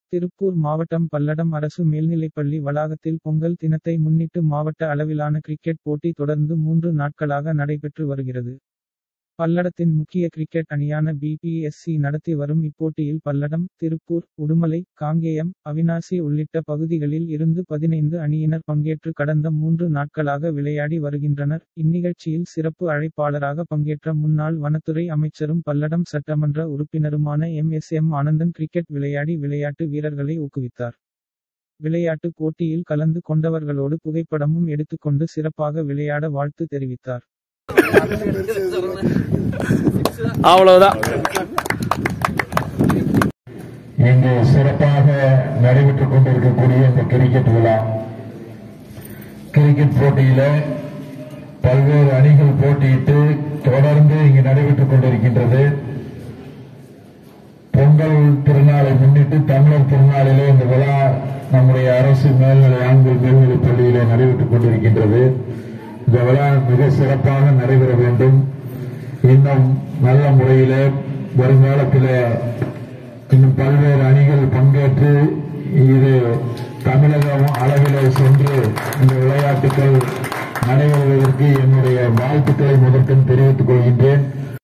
திருப்பூர் மாவட்டம் பல்லடம் அரசு மேல்நிலைப்பள்ளி வளாகத்தில் பொங்கல் தினத்தை முன்னிட்டு மாவட்ட அளவிலான கிரிக்கெட் போட்டி தொடர்ந்து மூன்று நாட்களாக நடைபெற்று வருகிறது பல்லடத்தின் முக்கிய கிரிக்கெட் அணியான பிபிஎஸ்சி நடத்தி வரும் இப்போட்டியில் பல்லடம் திருப்பூர் உடுமலை காங்கேயம் அவினாசி உள்ளிட்ட பகுதிகளில் இருந்து பதினைந்து அணியினர் பங்கேற்று கடந்த மூன்று நாட்களாக விளையாடி வருகின்றனர் இந்நிகழ்ச்சியில் சிறப்பு அழைப்பாளராக பங்கேற்ற முன்னாள் வனத்துறை அமைச்சரும் பல்லடம் சட்டமன்ற உறுப்பினருமான M S M Anandan cricket விளையாடி விளையாட்டு வீரர்களை ஊக்குவித்தார் விளையாட்டு போட்டியில் கலந்து கொண்டவர்களோடு புகைப்படமும் எடுத்துக்கொண்டு சிறப்பாக விளையாட வாழ்த்து தெரிவித்தார் அவ்வளவுதான் இங்கு சிறப்பாக நடைபெற்றுக் கொண்டிருக்கக்கூடிய இந்த கிரிக்கெட் விழா கிரிக்கெட் போட்டியில பல்வேறு அணிகள் போட்டியிட்டு தொடர்ந்து இங்கு நடைபெற்றுக் கொண்டிருக்கின்றது பொங்கல் திருநாளை முன்னிட்டு தமிழர் திருநாளிலே இந்த விழா நம்முடைய அரசு மேல்நிலை ஆண்கள் மேல்நிலைப் பள்ளியிலே நடைபெற்றுக் கொண்டிருக்கின்றது இந்த விழா மிக சிறப்பாக நடைபெற வேண்டும் இன்னும் நல்ல முறையிலே வருங்காலத்திலே இன்னும் பல்வேறு அணிகள் பங்கேற்று இது தமிழகம் அளவிலே சென்று இந்த விளையாட்டுகள் நடைபெறுவதற்கு என்னுடைய வாழ்த்துக்களை முதற்கண் தெரிவித்துக் கொள்கின்றேன்